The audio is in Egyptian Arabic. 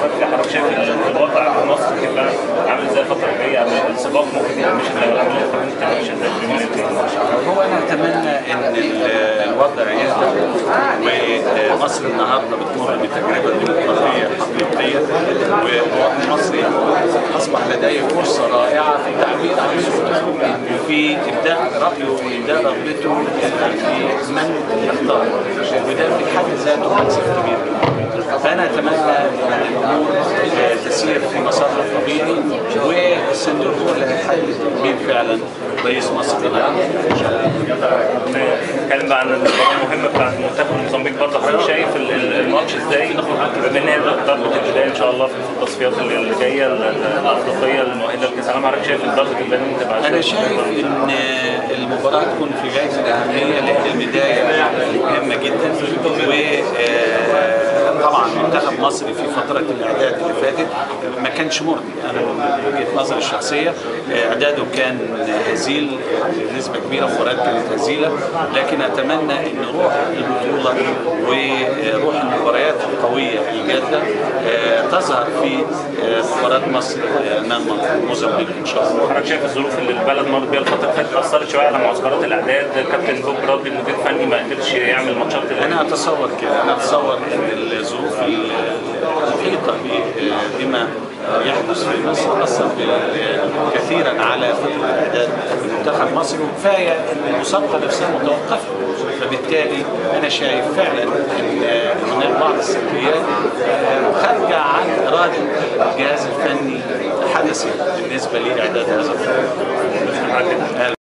حضرتك حضرتك شايف الوضع في مصر هيبقى عامل ازاي الفتره الجايه او السباق ممكن يبقى مش ازاي ولا عامل ازاي ممكن ازاي في اليومين الجايين هو انا اتمنى ان ال- الوضع يهدى ومصر النهارده بتمر بتجربه ديمقراطيه حقيقيه والمواطن المصري اصبح لديه فرصه رائعه في التعبير عن صوته وفي ابداء رايه وابداء رغبته في من يختار وده في حد ذاته مكسب كبير جدا فانا اتمنى ان الامور تسير في مسارها الطبيعي والصندوق هو اللي هيحدد مين فعلا رئيس مصر القادم ان شاء الله نتكلم بقى عن المباراه المهمه بتاعت منتخب موزمبيق برضه حضرتك شايف ال- ال- الماتش ازاي بما ان هي ضربه البدايه ان شاء الله في التصفيات اللي اللي جايه ال- ال- الافريقيه المؤهله لكاس العالم حضرتك شايف ضربه البدايه ممكن تبقى انا شايف ان المباراه تكون في غايه الاهميه لان البدايه مهمه جدا وطبعا منتخب مصر في فتره الاعداد اللي فاتت ما كانش مرضي انا من وجهه نظري الشخصيه اعداده كان هزيل بنسبه كبيره مباريات كانت هزيله لكن اتمنى ان روح البطوله وروح المباريات القويه الجاده تظهر في مباراه مصر امام موزمبيق ان شاء الله حضرتك شايف الظروف اللي البلد مرت بيها الفتره اللي فاتت اثرت شويه على معسكرات الاعداد كابتن بوب برادلي المدير الفني ما قدرش يعمل ماتشات انا اتصور كده انا اتصور ان الظروف المحيطه ب- بما يحدث في مصر اثر بال- كثيرا على فتره الاعداد لمنتخب مصر وكفايه ان المسابقه نفسها متوقفه فبالتالي انا شايف فعلا ان هناك بعض السلبيات خارجه عن اراده الجهاز الفني الحدثي بالنسبه لاعداد هذا الفريق